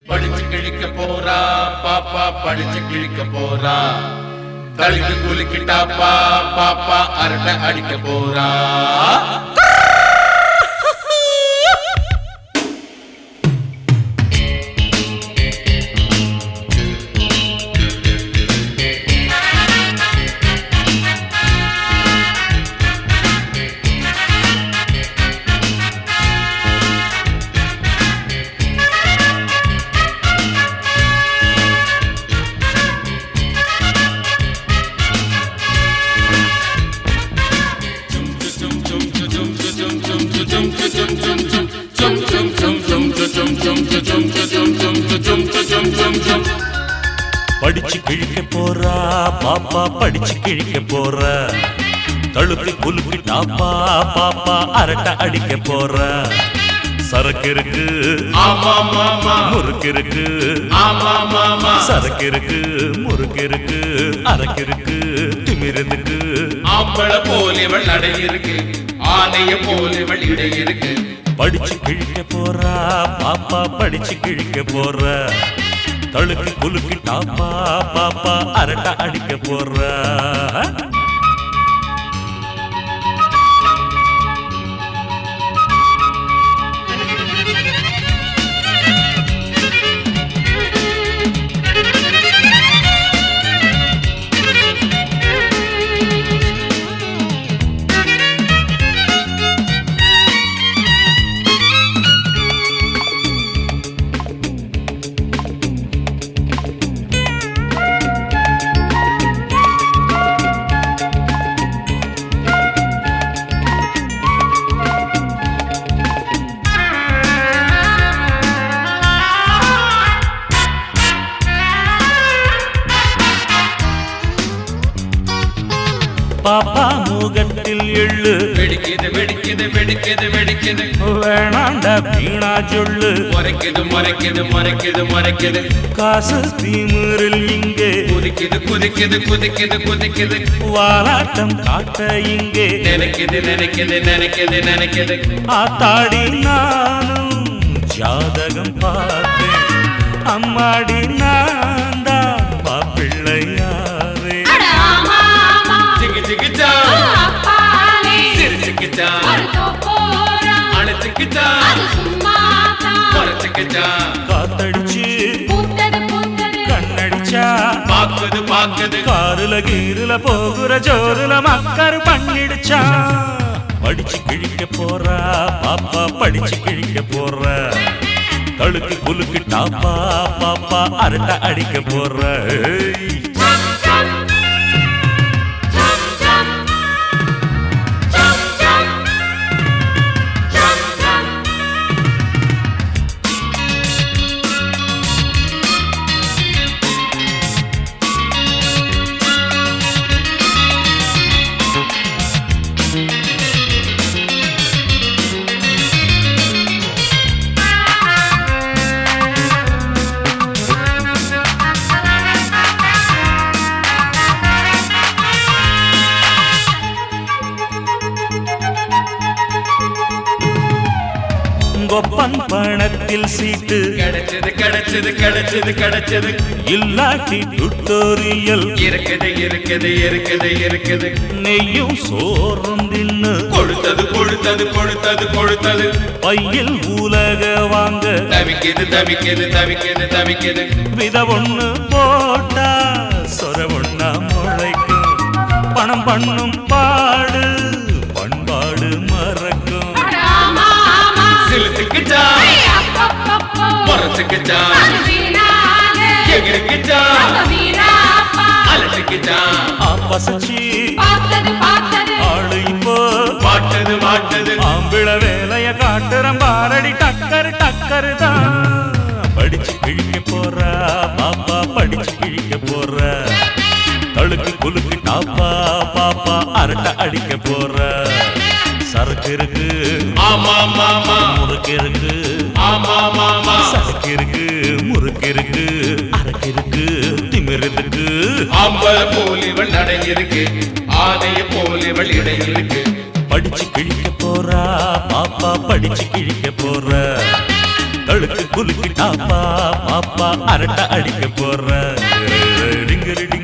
படிச்சு கிழிக்க போறா பாப்பா படிச்சு கிழிக்க போறா தழுக்கு குலுக்கிட்டாப்பா பாப்பா அரட்டை அடிக்க போறா படிச்சு கிழிக்க போறா பாப்பா படிச்சு கிழிக்க போறா தழுக்கு குலுக்கு டாப்பா பாப்பா அரட்டை அடிக்க போறா சரக்கு இருக்கு ஆமா மாமா முறுக்கு இருக்கு ஆமா மாமா சரக்கு இருக்கு முறுக்கு இருக்கு அரக்கு இருக்கு திமிருந்துக்கு ஆம்பளை போலிவள் நடை இருக்கு ஆனைய போலிவள் இடை இருக்கு படிச்சு கிழிக்க போறா பாப்பா படிச்சு கிழிக்க போறா தழுக்கு குலுக்கு டாப்பா பாப்பா அரட்டை அடிக்க போறா பாப்பா முகத்தில் எள்ளு வெடிக்குது வெடிக்குது வெடிக்குது வெடிக்குது வேணாண்டா வீணா சொல்லு முறைக்குது முறைக்குது முறைக்குது முறைக்குது காசு தீமுறில் இங்கே குதிக்குது குதிக்குது குதிக்குது குதிக்குது வாலாட்டம் காட்ட இங்கே நினைக்குது நினைக்குது நினைக்குது நினைக்குது ஆத்தாடி நானும் ஜாதகம் பார்த்தேன் அம்மாடி நான் தான் மாப்பிள்ளையாரே அட ஆமா, ஆமா, சிக்கு சிக்கிச்சா அப்பாலே, சிரிச்சுக்கிச்சா அழுதோ போறான். அணைச்சுக்கிச்சா அது சும்மாதான். குறைச்சுக்கிச்சா காத்தடிச்சு பூத்தது, பூத்தது. கண்ணடிச்சா பாக்குது பாக்குது காருல கீருல போகுற ஜோருல மக்கர் பண்ணிடுச்சா படிச்சு கிழிக்க போறா பாப்பா படிச்சு கிழிக்க போறா தழுக்கு குலுக்கு டாப்பா பாப்பா அரட்டை அடிக்க போற ஏய். சம், சம். சம், சம். சம், சம். சம், சம். கொப்பன் பணத்தில் சீட்டு கிடைச்சது கிடைச்சது கிடைச்சது கிடைச்சது இல்லாட்டி டுட்டோரியல் இருக்குது இருக்குது இருக்குது இருக்குது நெய்யும் சோறும் தின்னு கொடுத்தது கொடுத்தது கொடுத்தது கொடுத்தது பையில் உலக வாங்க தவிக்குது தவிக்குது தவிக்குது தவிக்குது வித ஒண்ணு போட்டா சொர ஒண்ணா முளைக்கும் பணம் பண்ணும் பாடு பண்பாடு மறக்கும் அட ஆமா, ஆமா. சிலுத்துக்குச்சா ஏய், அப்பப்பப்போ. முறைச்சுக்குச்சா அது வீணாக. எகிருக்குச்சா அந்த வீராப்பா. அலட்டுக்குச்சா ஆப்பசச்சி பார்த்தது, பார்த்தது. ஆளு இப்போ மாட்டது மாட்டது ஆம்பிள வேலைய காட்டுறம் பாரடி டக்கர் டக்கர் தான் படிச்சு கிழிக்க போறா பாப்பா படிச்சு கிழிக்க போறா தழுக்கு குலுக்கு டாப்பா பாப்பா அரட்டை அடிக்க போறா சரக்கு இருக்கு ஆமா மாமா முறுக்கு இருக்கு ஆமா மாமா சரக்கு இருக்கு முறுக்கு இருக்கு அரக்கு இருக்கு திமிரு இருக்கு ஆம்பள போலிவள் நடை இருக்கு ஆனைய போலிவள் இடை இருக்கு படிச்சு கிழிக்க போறா பாப்பா படிச்சு கிழிக்க போறா தழுக்கு குலுக்கி டாப்பா பாப்பா அரட்டை அடிக்க போற டிங்கிரி